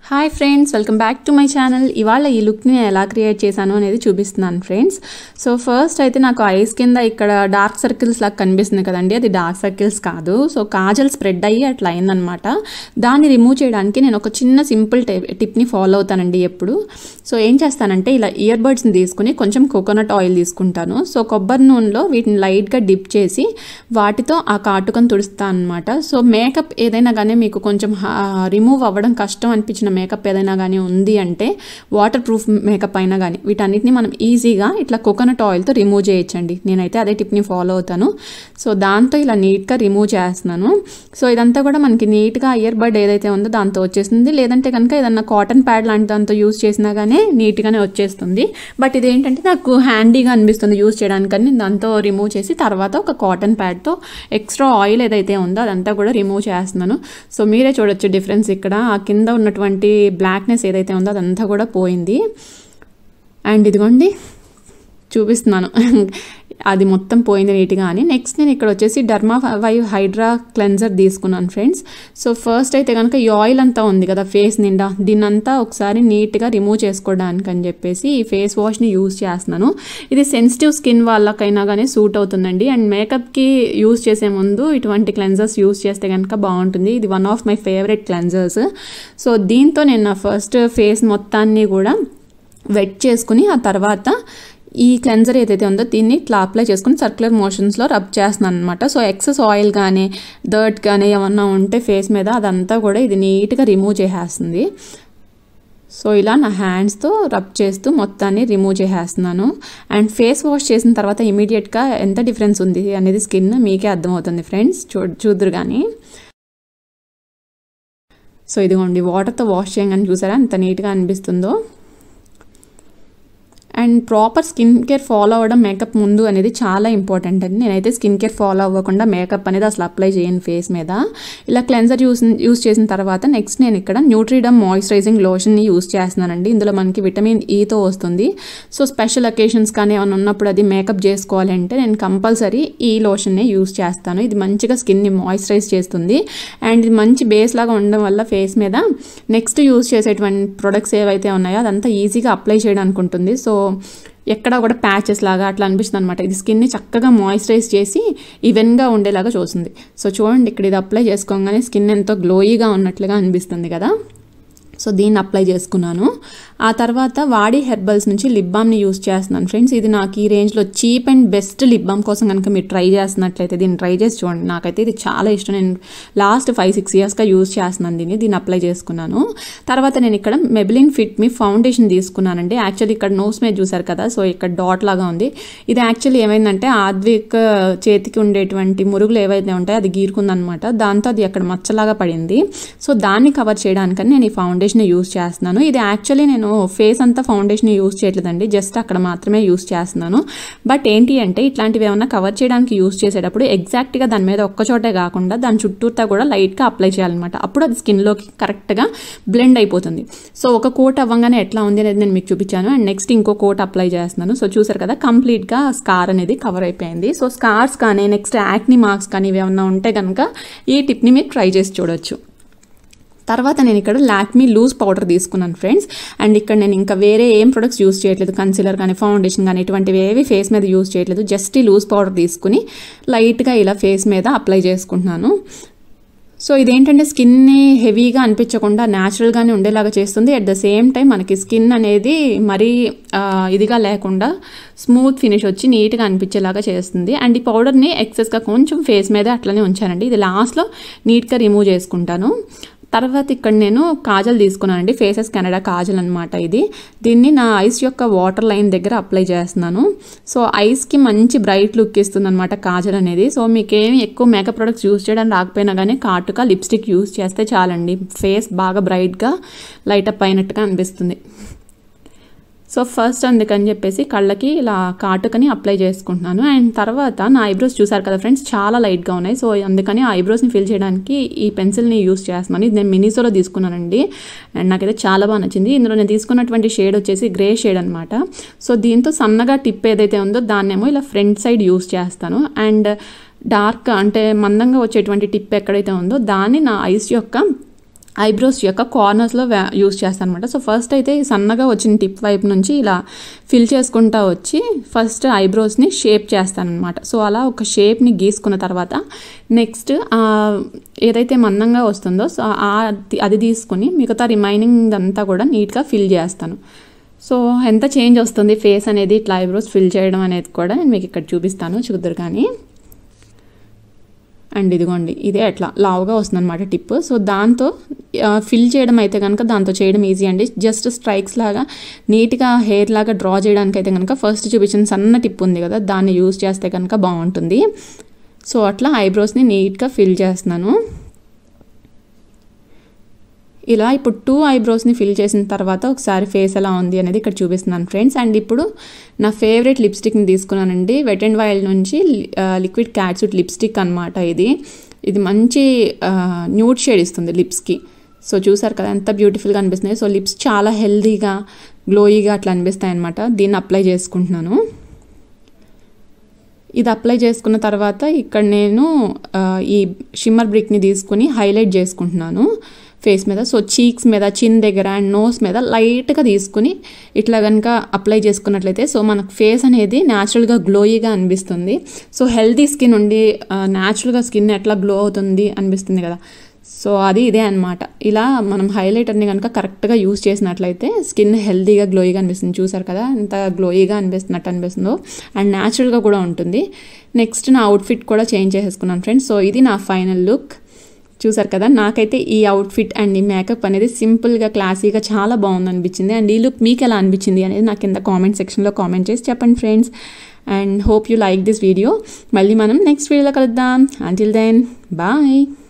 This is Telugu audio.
hi friends welcome back to my channel ఇవాళ ఈ లుక్ని నేను ఎలా క్రియేట్ చేశాను అనేది చూపిస్తున్నాను ఫ్రెండ్స్ సో ఫస్ట్ అయితే నాకు ఐస్ కింద ఇక్కడ డార్క్ సర్కిల్స్ లాగా కనిపిస్తుంది కదండి అది డార్క్ సర్కిల్స్ కాదు సో కాజల్ స్ప్రెడ్ అయ్యి అట్లా అయిందనమాట దాన్ని రిమూవ్ చేయడానికి నేను ఒక చిన్న సింపుల్ టిప్ని ఫాలో అవుతానండి ఎప్పుడు సో ఏం చేస్తానంటే ఇలా ఇయర్ బడ్స్ని తీసుకుని కొంచెం కోకోనట్ ఆయిల్ తీసుకుంటాను సో కొబ్బరి నూనెలో వీటిని లైట్గా డిప్ చేసి వాటితో ఆ కాటుకను తుడుస్తాను అనమాట సో మేకప్ ఏదైనా కానీ మీకు కొంచెం రిమూవ్ అవ్వడం కష్టం అనిపించిన మేకప్ ఏదైనా కానీ ఉంది అంటే వాటర్ ప్రూఫ్ మేకప్ అయినా కానీ వీటన్నిటిని మనం ఈజీగా ఇట్లా కోకోనట్ ఆయిల్తో రిమూవ్ చేయొచ్చండి నేనైతే అదే టిప్ని ఫాలో అవుతాను సో దాంతో ఇలా నీట్గా రిమూవ్ చేస్తున్నాను సో ఇదంతా కూడా మనకి నీట్గా ఇయర్ బడ్ ఏదైతే ఉందో దాంతో వచ్చేస్తుంది లేదంటే కనుక ఏదన్నా కాటన్ ప్యాడ్ లాంటి దాంతో యూస్ చేసినా కానీ నీట్గానే వచ్చేస్తుంది బట్ ఇదేంటంటే నాకు హ్యాండీగా అనిపిస్తుంది యూస్ చేయడానికని నేను దాంతో రిమూవ్ చేసి తర్వాత ఒక కాటన్ ప్యాడ్తో ఎక్స్ట్రా ఆయిల్ ఏదైతే ఉందో అదంతా కూడా రిమూవ్ చేస్తున్నాను సో మీరే చూడొచ్చు డిఫరెన్స్ ఇక్కడ ఆ కింద ఉన్నటువంటి బ్లాక్నెస్ ఏదైతే ఉందో అదంతా కూడా పోయింది అండ్ ఇదిగోండి చూపిస్తున్నాను అది మొత్తం పోయింది నీట్గా అని నెక్స్ట్ నేను ఇక్కడ వచ్చేసి డర్మా వైవ్ హైడ్రా క్లెన్జర్ తీసుకున్నాను ఫ్రెండ్స్ సో ఫస్ట్ అయితే కనుక ఈ ఆయిల్ అంతా ఉంది కదా ఫేస్ నిండా దీన్నంతా ఒకసారి నీట్గా రిమూవ్ చేసుకోవడానికి అని చెప్పేసి ఈ ఫేస్ వాష్ని యూజ్ చేస్తున్నాను ఇది సెన్సిటివ్ స్కిన్ వాళ్ళకైనా కానీ సూట్ అవుతుందండి అండ్ మేకప్కి యూజ్ చేసే ముందు ఇటువంటి క్లెన్జర్స్ యూజ్ చేస్తే కనుక బాగుంటుంది ఇది one of my favourite cleansers so దీంతో నేను నా ఫస్ట్ ఫేస్ మొత్తాన్ని కూడా వెట్ చేసుకుని ఆ తర్వాత ఈ క్లెన్జర్ ఏదైతే ఉందో దీన్ని ఇట్లా అప్లై చేసుకుని సర్క్యులర్ మోషన్స్లో రబ్ చేస్తున్నాను అనమాట సో ఎక్సెస్ ఆయిల్ కానీ డర్ట్ కానీ ఏమన్నా ఉంటే ఫేస్ మీద అదంతా కూడా ఇది నీట్గా రిమూవ్ చేసేస్తుంది సో ఇలా నా హ్యాండ్స్తో రబ్ చేస్తూ మొత్తాన్ని రిమూవ్ చేసేస్తున్నాను అండ్ ఫేస్ వాష్ చేసిన తర్వాత ఇమీడియట్గా ఎంత డిఫరెన్స్ ఉంది అనేది స్కిన్ మీకే అర్థమవుతుంది ఫ్రెండ్స్ చూ చూద్దరు కానీ సో ఇదిగోండి వాటర్తో వాష్ చేయగానే చూసారా ఎంత నీట్గా అనిపిస్తుందో and proper skin care follow అవ్వడం మేకప్ ముందు అనేది చాలా ఇంపార్టెంట్ అండి నేనైతే స్కిన్ కేర్ ఫాలో అవ్వకుండా మేకప్ అనేది అసలు అప్లై చేయను ఫేస్ మీద ఇలా క్లెన్జర్ యూస్ యూస్ చేసిన తర్వాత నెక్స్ట్ నేను ఇక్కడ న్యూట్రీడమ్ మాయిశ్చరైజింగ్ లోషన్ని యూస్ చేస్తున్నానండి ఇందులో మనకి విటమిన్ ఈతో వస్తుంది సో స్పెషల్ అకేషన్స్ కానీ ఏమైనా ఉన్నప్పుడు అది మేకప్ చేసుకోవాలంటే నేను కంపల్సరీ ఈ లోషన్ని యూస్ చేస్తాను ఇది మంచిగా స్కిన్ని మాయిశ్చరైజ్ చేస్తుంది అండ్ ఇది మంచి బేస్ లాగా ఉండడం వల్ల ఫేస్ మీద నెక్స్ట్ యూస్ చేసేటువంటి ప్రొడక్ట్స్ ఏవైతే ఉన్నాయో అదంతా ఈజీగా అప్లై చేయడానికి ఉంటుంది సో ఎక్కడ కూడా ప్యాచెస్ లాగా అట్లా అనిపిస్తుంది అనమాట ఇది స్కిన్ని చక్కగా మాయిశ్చరైజ్ చేసి ఈవెన్గా ఉండేలాగా చూస్తుంది సో చూడండి ఇక్కడ ఇది అప్లై చేసుకోగానే స్కిన్ ఎంతో గ్లోయీగా ఉన్నట్లుగా అనిపిస్తుంది కదా సో దీన్ని అప్లై చేసుకున్నాను ఆ తర్వాత వాడి హెర్బల్స్ నుంచి లిప్ బామ్ని యూస్ చేస్తున్నాను ఫ్రెండ్స్ ఇది నాకు ఈ రేంజ్లో cheap and best lip balm కోసం కనుక మీరు ట్రై చేస్తున్నట్లయితే దీన్ని ట్రై చేసి చూడండి నాకైతే ఇది చాలా ఇష్టం నేను లాస్ట్ ఫైవ్ సిక్స్ ఇయర్స్గా యూస్ చేస్తున్నాను దీన్ని దీన్ని అప్లై చేసుకున్నాను తర్వాత నేను ఇక్కడ మెబిలిన్ ఫిట్ మీ ఫౌండేషన్ తీసుకున్నానండి యాక్చువల్లీ ఇక్కడ నోస్ మీద చూసారు కదా సో ఇక్కడ డాట్ లాగా ఉంది ఇది యాక్చువల్లీ ఏమైందంటే ఆద్విక్ చేతికి ఉండేటువంటి మురుగులు ఏవైతే ఉంటాయో అది గీరుకుందనమాట దాంతో అది అక్కడ మచ్చలాగా పడింది సో దాన్ని కవర్ చేయడానికని నేను ఈ ఫౌండేషన్ యూస్ చేస్తున్నాను ఇది యాక్చువల్లీ నేను ఫేస్ అంతా ఫౌండేషన్ యూస్ చేయట్లేదండి జస్ట్ అక్కడ మాత్రమే యూస్ చేస్తున్నాను బట్ ఏంటి అంటే ఇట్లాంటివి ఏమన్నా కవర్ చేయడానికి యూస్ చేసేటప్పుడు ఎగ్జాక్ట్గా దాని మీద ఒక్క చోటే కాకుండా దాని చుట్టూతా కూడా లైట్గా అప్లై చేయాలన్నమాట అప్పుడు అది స్కిన్లోకి కరెక్ట్గా బ్లెండ్ అయిపోతుంది సో ఒక కోట్ అవ్వగానే ఎట్లా ఉంది అనేది నేను మీకు చూపించాను అండ్ నెక్స్ట్ ఇంకో కోట్ అప్లై చేస్తున్నాను సో చూసారు కదా కంప్లీట్గా స్కార్ అనేది కవర్ అయిపోయింది సో స్కార్స్ కానీ నెక్స్ట్ యాక్ని మార్క్స్ కానీ ఇవి ఏమన్నా ఉంటే కనుక ఈ టిప్ని మీరు ట్రై చేసి చూడొచ్చు తర్వాత నేను ఇక్కడ లాక్మీ లూజ్ పౌడర్ తీసుకున్నాను ఫ్రెండ్స్ అండ్ ఇక్కడ నేను ఇంకా వేరే ఏం ప్రొడక్ట్స్ యూస్ చేయట్లేదు కన్సీలర్ కానీ ఫౌండేషన్ కానీ ఇటువంటివి ఏవి ఫేస్ మీద యూస్ చేయట్లేదు జస్ట్ ఈ లూజ్ పౌడర్ తీసుకుని లైట్గా ఇలా ఫేస్ మీద అప్లై చేసుకుంటున్నాను సో ఇదేంటంటే స్కిన్ని హెవీగా అనిపించకుండా న్యాచురల్గానే ఉండేలాగా చేస్తుంది అట్ ద సేమ్ టైం మనకి స్కిన్ అనేది మరీ ఇదిగా లేకుండా స్మూత్ ఫినిష్ వచ్చి నీట్గా అనిపించేలాగా చేస్తుంది అండ్ ఈ పౌడర్ని ఎక్సెస్గా కొంచెం ఫేస్ మీద అట్లనే ఉంచానండి ఇది లాస్ట్లో నీట్గా రిమూవ్ చేసుకుంటాను తర్వాత ఇక్కడ నేను కాజల్ తీసుకున్నానండి ఫేసెస్ కెనడా కాజల్ అనమాట ఇది దీన్ని నా ఐస్ యొక్క వాటర్ లైన్ దగ్గర అప్లై చేస్తున్నాను సో ఐస్కి మంచి బ్రైట్ లుక్ ఇస్తుంది అనమాట కాజల్ అనేది సో మీకేమి ఎక్కువ మేకప్ ప్రొడక్ట్స్ యూస్ చేయడానికి రాకపోయినా కానీ కాటుక లిప్స్టిక్ యూస్ చేస్తే చాలండి ఫేస్ బాగా బ్రైట్గా లైటప్ అయినట్టుగా అనిపిస్తుంది సో ఫస్ట్ అందుకని చెప్పేసి కళ్ళకి ఇలా కాటుకని అప్లై చేసుకుంటున్నాను అండ్ తర్వాత నా ఐబ్రోస్ చూసారు కదా ఫ్రెండ్స్ చాలా లైట్గా ఉన్నాయి సో అందుకని ఆ ఐబ్రోస్ని ఫిల్ చేయడానికి ఈ పెన్సిల్ని యూస్ చేస్తున్నాను ఇది నేను మినీసోలో తీసుకున్నానండి అండ్ నాకైతే చాలా బాగా నచ్చింది ఇందులో నేను తీసుకున్నటువంటి షేడ్ వచ్చేసి గ్రే షేడ్ అనమాట సో దీంతో సన్నగా టిప్ ఏదైతే ఉందో దాన్నేమో ఇలా ఫ్రంట్ సైడ్ యూస్ చేస్తాను అండ్ డార్క్ అంటే మందంగా వచ్చేటువంటి టిప్ ఎక్కడైతే ఉందో దాన్ని నా ఐస్ యొక్క ఐబ్రోస్ యొక్క కార్నర్స్లో యూస్ చేస్తాను అనమాట సో ఫస్ట్ అయితే ఈ సన్నగా వచ్చిన టిప్ వైపు నుంచి ఇలా ఫిల్ చేసుకుంటా వచ్చి ఫస్ట్ ఐబ్రోస్ని షేప్ చేస్తాను అనమాట సో అలా ఒక షేప్ని గీసుకున్న తర్వాత నెక్స్ట్ ఏదైతే మందంగా వస్తుందో సో ఆ- అది తీసుకుని మిగతా రిమైనింగ్ అంతా కూడా నీట్గా ఫిల్ చేస్తాను సో ఎంత చేంజ్ వస్తుంది ఫేస్ అనేది ఇట్లా ఐబ్రోస్ ఫిల్ చేయడం అనేది కూడా నేను మీకు ఇక్కడ చూపిస్తాను చూద్దరు కానీ అండ్ ఇదిగోండి ఇదే అట్లా లావుగా వస్తుంది అనమాట టిప్ సో దాంతో ఫిల్ చేయడం అయితే కనుక దాంతో చేయడం ఈజీ అండి జస్ట్ స్ట్రైక్స్ లాగా నీట్గా హెయిర్ లాగా డ్రా చేయడానికి అయితే కనుక ఫస్ట్ చూపించిన సన్న టిప్ ఉంది కదా దాన్ని యూస్ చేస్తే కనుక బాగుంటుంది సో అట్లా ఐబ్రోస్ని నీట్గా ఫిల్ చేస్తున్నాను ఇలా ఇప్పుడు టూ ఐబ్రోస్ని ఫిల్ చేసిన తర్వాత ఒకసారి ఫేస్ ఎలా ఉంది అనేది ఇక్కడ చూపిస్తున్నాను ఫ్రెండ్స్ అండ్ ఇప్పుడు నా ఫేవరెట్ లిప్స్టిక్ని తీసుకున్నానండి వెట్ అండ్ వైల్డ్ నుంచి లిక్విడ్ క్యాట్సూట్ లిప్స్టిక్ అనమాట ఇది ఇది మంచి న్యూడ్ షేడ్ ఇస్తుంది లిప్స్కి సో చూసారు కదా ఎంత బ్యూటిఫుల్గా అనిపిస్తుంది సో లిప్స్ చాలా హెల్దీగా గ్లోయిగా అట్లా అనిపిస్తాయి అనమాట దీన్ని అప్లై చేసుకుంటున్నాను ఇది అప్లై చేసుకున్న తర్వాత ఇక్కడ నేను ఆ, ఈ షిమ్మర్ బ్రిక్ని తీసుకుని హైలైట్ చేసుకుంటున్నాను ఫేస్ మీద సో చీక్స్ మీద చిన్ దగ్గర అండ్ నోస్ మీద లైట్గా తీసుకుని ఇట్లా కనుక అప్లై చేసుకున్నట్లయితే సో మనకు ఫేస్ అనేది న్యాచురల్గా గ్లోయిగా అనిపిస్తుంది సో హెల్తీ స్కిన్ ఉండి న్యాచురల్గా స్కిన్ ఎట్లా గ్లో అవుతుంది అనిపిస్తుంది కదా సో అది ఇదే అనమాట ఇలా మనం హైలైటర్ని కనుక కరెక్ట్గా యూస్ చేసినట్లయితే స్కిన్ హెల్తీగా గ్లోయిగా అనిపిస్తుంది చూసారు కదా ఎంత గ్లోయిగా అనిపిస్తున్నట్టు అనిపిస్తుందో అండ్ న్యాచురల్గా కూడా ఉంటుంది నెక్స్ట్ నా అవుట్ఫిట్ కూడా చేంజ్ చేసేసుకున్నాను ఫ్రెండ్స్ సో ఇది నా ఫైనల్ లుక్ చూసారు కదా నాకైతే ఈ అవుట్ఫిట్ అండ్ ఈ మేకప్ అనేది సింపుల్గా క్లాసీగా చాలా బాగుంది అనిపించింది అండ్ ఈ లుక్ మీకు ఎలా అనిపించింది అనేది నాకు కింద కామెంట్ సెక్షన్లో కామెంట్ చేసి చెప్పండి friends and hope you like this video మళ్ళీ మనం నెక్స్ట్ వీడియోలో కలుద్దాం అంటిల్ దెన్ బాయ్